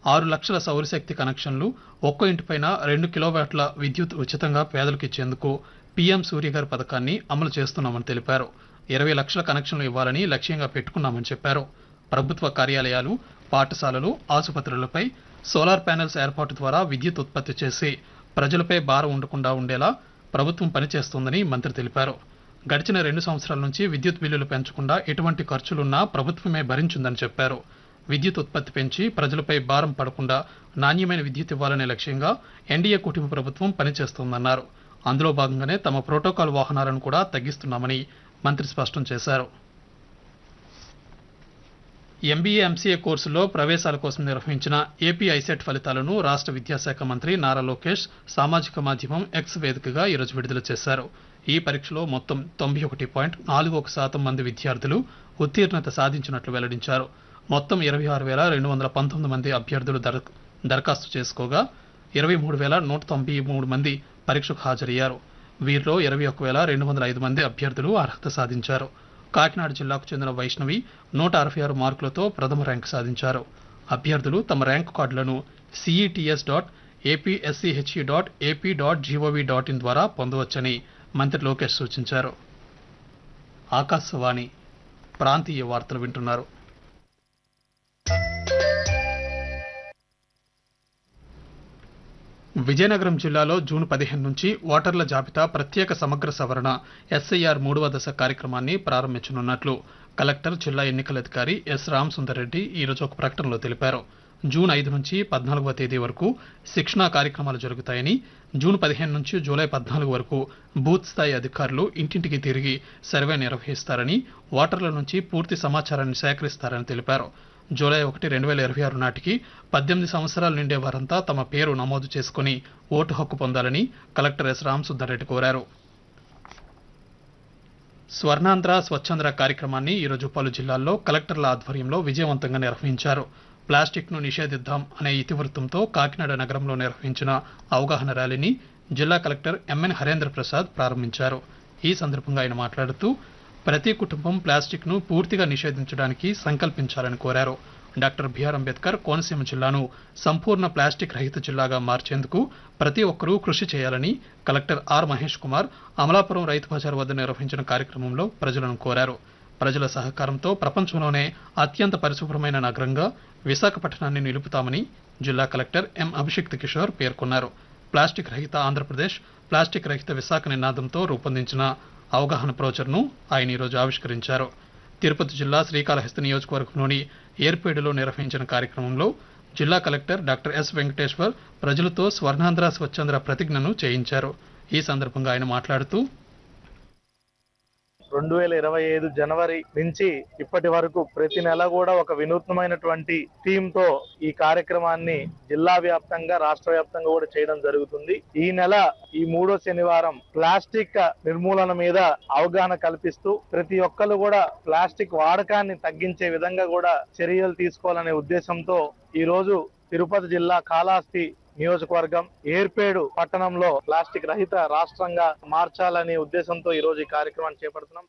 ఆరు లక్షల సౌరశక్తి కనెక్షన్లు ఒక్కో ఇంటిపైన రెండు కిలోవాట్ల విద్యుత్ ఉచితంగా పేదలకు ఇచ్చేందుకు పీఎం సూర్యగారి పథకాన్ని అమలు చేస్తున్నామని తెలిపారు ఇరవై లక్షల కనెక్షన్లు ఇవ్వాలని లక్ష్యంగా పెట్టుకున్నామని చెప్పారు ప్రభుత్వ కార్యాలయాలు పాఠశాలలు ఆసుపత్రులపై సోలార్ ప్యానెల్స్ ఏర్పాటు ద్వారా విద్యుత్ ఉత్పత్తి చేసి ప్రజలపై భారం ఉండకుండా ఉండేలా ప్రభుత్వం పనిచేస్తోందని మంత్రి తెలిపారు గడిచిన రెండు సంవత్సరాల నుంచి విద్యుత్ బిల్లులు పెంచకుండా ఎటువంటి ఖర్చులున్నా ప్రభుత్వమే భరించిందని చెప్పారు విద్యుత్ ఉత్పత్తి పెంచి ప్రజలపై భారం పడకుండా నాణ్యమైన విద్యుత్ ఇవ్వాలనే లక్ష్యంగా ఎన్డీఏ కుటుంబ ప్రభుత్వం పనిచేస్తోందన్నారు అందులో భాగంగానే తమ ప్రోటోకాల్ వాహనాలను కూడా తగ్గిస్తున్నామని మంత్రి స్పష్టం చేశారు ఎంబీఏ ఎంసీఏ కోర్సులో ప్రవేశాల కోసం నిర్వహించిన ఏపీ ఐసెట్ ఫలితాలను రాష్ట్ర విద్యాశాఖ మంత్రి నారా లోకేష్ సామాజిక మాధ్యమం ఎక్స్ వేదికగా ఈరోజు విడుదల చేశారు ఈ పరీక్షలో మొత్తం తొంభై ఒకటి పాయింట్ నాలుగు ఒక శాతం మంది విద్యార్థులు ఉత్తీర్ణత సాధించినట్లు వెల్లడించారు మొత్తం ఇరవై ఆరు వేల రెండు వందల పంతొమ్మిది మంది అభ్యర్థులు దర దరఖాస్తు చేసుకోగా ఇరవై మూడు వేల నూట తొంభై మూడు మంది పరీక్షకు హాజరయ్యారు వీరిలో ఇరవై ఒక్క వేల రెండు వందల ఐదు మంది అభ్యర్థులు అర్హత సాధించారు కాకినాడ జిల్లాకు చెందిన వైష్ణవి నూట అరవై ఆరు మార్కులతో ప్రథమ ర్యాంకు సాధించారు అభ్యర్థులు తమ ర్యాంకు కార్డులను CETS dot APSCHE dot AP dot GOV dot in ద్వారా పొందవచ్చని మంత్రి లోకేష్ సూచించారు ఆకాశవాణి ప్రాంతీయ వార్తలు వింటున్నారు విజయనగరం జిల్లాలో జూన్ పదిహేను నుంచి ఓటర్ల జాబితా ప్రత్యేక సమగ్ర సవరణ ఎస్ఐఆర్ మూడవ దశ కార్యక్రమాన్ని ప్రారంభించనున్నట్లు కలెక్టర్ జిల్లా ఎన్నికల అధికారి ఎస్ రామసుందర్ రెడ్డి ఈరోజు ఒక ప్రకటనలో తెలిపారు జూన్ ఐదు నుంచి పద్నాలుగవ తేదీ వరకు శిక్షణా కార్యక్రమాలు జరుగుతాయని జూన్ పదిహేను నుంచి జూలై పద్నాలుగు వరకు బూత్ స్థాయి అధికారులు ఇంటింటికి తిరిగి సర్వే నిర్వహిస్తారని ఓటర్ల నుంచి పూర్తి సమాచారాన్ని సేకరిస్తారని తెలిపారు జూలై ఒకటి రెండు వేల ఇరవై ఆరు నాటికి పద్దెనిమిది సంవత్సరాలు నిండే వారంతా తమ పేరు నమోదు చేసుకుని ఓటు హక్కు పొందాలని కలెక్టర్ ఎస్ రామసుందర్రెడ్డి కోరారు స్వర్ణాంధ్ర స్వచ్ఛాంధ్ర కార్యక్రమాన్ని ఈరోజు పలు జిల్లాల్లో కలెక్టర్ల ఆధ్వర్యంలో విజయవంతంగా నిర్వహించారు ప్లాస్టిక్ ను నిషేధిద్దాం అనే ఇతివృత్తంతో కాకినాడ నగరంలో నిర్వహించిన అవగాహన ర్యాలీని జిల్లా కలెక్టర్ ఎంఎన్ హరేంద్ర ప్రసాద్ ప్రారంభించారు ఈ సందర్భంగా ఆయన మాట్లాడుతూ ప్రతి కుటుంబం ప్లాస్టిక్ ను పూర్తిగా నిషేధించడానికి సంకల్పించాలని కోరారు డాక్టర్ బిఆర్ అంబేద్కర్ కోనసీమ జిల్లాను సంపూర్ణ ప్లాస్టిక్ రహిత జిల్లాగా మార్చేందుకు ప్రతి ఒక్కరూ కృషి చేయాలని కలెక్టర్ ఆర్ మహేష్ కుమార్ అమలాపురం రైతు బజార్ వద్ద నిర్వహించిన కార్యక్రమంలో ప్రజలను కోరారు ప్రజల సహకారంతో ప్రపంచంలోనే అత్యంత పరిశుభ్రమైన నగరంగా విశాఖపట్నాన్ని నిలుపుతామని జిల్లా కలెక్టర్ ఎం అభిషిక్త్ కిషోర్ పేర్కొన్నారు ప్లాస్టిక్ రహిత ఆంధ్రప్రదేశ్ ప్లాస్టిక్ రహిత విశాఖ నినాదంతో రూపొందించిన అవగాహన బ్రోచర్ను ఆయన ఈరోజు ఆవిష్కరించారు తిరుపతి జిల్లా శ్రీకాళహస్తి నియోజకవర్గంలోని ఏర్పేడులో నిర్వహించిన కార్యక్రమంలో జిల్లా కలెక్టర్ డాక్టర్ ఎస్ వెంకటేశ్వర్ ప్రజలతో స్వర్ణాంధ్ర స్వచ్ఛాంధ్ర ప్రతిజ్ఞను చేయించారు ఈ సందర్భంగా ఆయన మాట్లాడుతూ రెండు వేల ఇరవై ఐదు జనవరి నుంచి ఇప్పటి వరకు ప్రతి నెల కూడా ఒక వినూత్నమైనటువంటి థీమ్ తో ఈ కార్యక్రమాన్ని జిల్లా వ్యాప్తంగా రాష్ట్ర వ్యాప్తంగా కూడా చేయడం జరుగుతుంది ఈ నెల ఈ మూడో శనివారం ప్లాస్టిక్ నిర్మూలన మీద అవగాహన కల్పిస్తూ ప్రతి ఒక్కరు కూడా ప్లాస్టిక్ వాడకాన్ని తగ్గించే విధంగా కూడా చర్యలు తీసుకోవాలనే ఉద్దేశంతో ఈ రోజు తిరుపతి జిల్లా కాళహస్తి నియోజకవర్గం ఏర్పేడు పట్టణంలో ప్లాస్టిక్ రహిత రాష్ట్రంగా మార్చాలనే ఉద్దేశంతో ఈ రోజు ఈ కార్యక్రమాన్ని చేపడుతున్నాం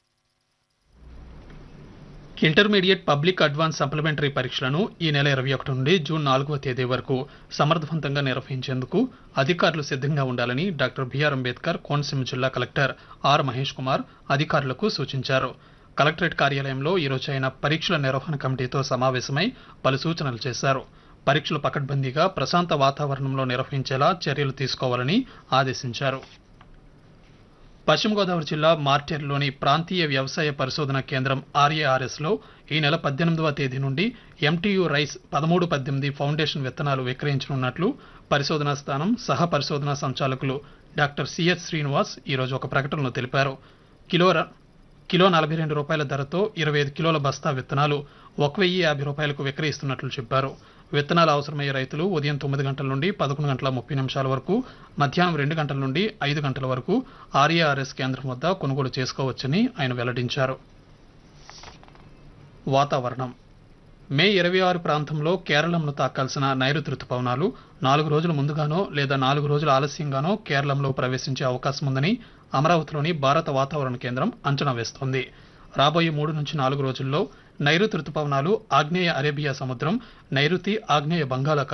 ఇంటర్మీడియట్ పబ్లిక్ అడ్వాన్స్ సప్లిమెంటరీ పరీక్షలను ఈ నెల ఇరవై ఒకటి నుండి జూన్ నాలుగవ తేదీ వరకు సమర్థవంతంగా నిర్వహించేందుకు అధికారులు సిద్ధంగా ఉండాలని డాక్టర్ బిఆర్ అంబేద్కర్ కోనసీమ జిల్లా కలెక్టర్ ఆర్ మహేష్ కుమార్ అధికారులకు సూచించారు కలెక్టరేట్ కార్యాలయంలో ఈరోజు ఆయన పరీక్షల నిర్వహణ కమిటీతో సమావేశమై పలు సూచనలు చేశారు పరీక్షలు పకడ్బందీగా ప్రశాంత వాతావరణంలో నిర్వహించేలా చర్యలు తీసుకోవాలని ఆదేశించారు పశ్చిమ గోదావరి జిల్లా మార్టేర్లోని ప్రాంతీయ వ్యవసాయ పరిశోధన కేంద్రం ఆర్ఏఆర్ఎస్ లో ఈ నెల పద్దెనిమిదవ తేదీ నుండి ఎంటీయు రైస్ పదమూడు పద్దెనిమిది ఫౌండేషన్ విత్తనాలు విక్రయించనున్నట్లు పరిశోధనా స్థానం సహ పరిశోధనా సంచాలకులు డాక్టర్ సిఎస్ శ్రీనివాస్ ఈరోజు ఒక ప్రకటనలో తెలిపారు కిలో ర- కిలో నలభై రెండు రూపాయల ధరతో ఇరవై ఐదు కిలోల బస్తా విత్తనాలు ఒక వెయ్యి యాభై రూపాయలకు విక్రయిస్తున్నట్లు చెప్పారు విత్తనాలు అవసరమయ్యే రైతులు ఉదయం తొమ్మిది గంటల నుండి పదకొండు గంటల ముప్పై నిమిషాల వరకు మధ్యాహ్నం రెండు గంటల నుండి ఐదు గంటల వరకు ఆర్ఏఆర్ఎస్ కేంద్రం వద్ద కొనుగోలు చేసుకోవచ్చని ఆయన వెల్లడించారు వాతావరణం మే ఇరవై ఆరు ప్రాంతంలో కేరళంను తాకాల్సిన నైరుతి రుతుపవనాలు నాలుగు రోజుల ముందుగానో లేదా నాలుగు రోజుల ఆలస్యంగానో కేరళంలో ప్రవేశించే అవకాశం ఉందని అమరావతిలోని భారత వాతావరణ కేంద్రం అంచనా వేస్తోంది రాబోయే మూడు నుంచి నాలుగు రోజుల్లో నైరుతి రుతుపవనాలు ఆగ్నేయ అరేబియా సముద్రం నైరుతి ఆగ్నేయ బంగాళాఖాతం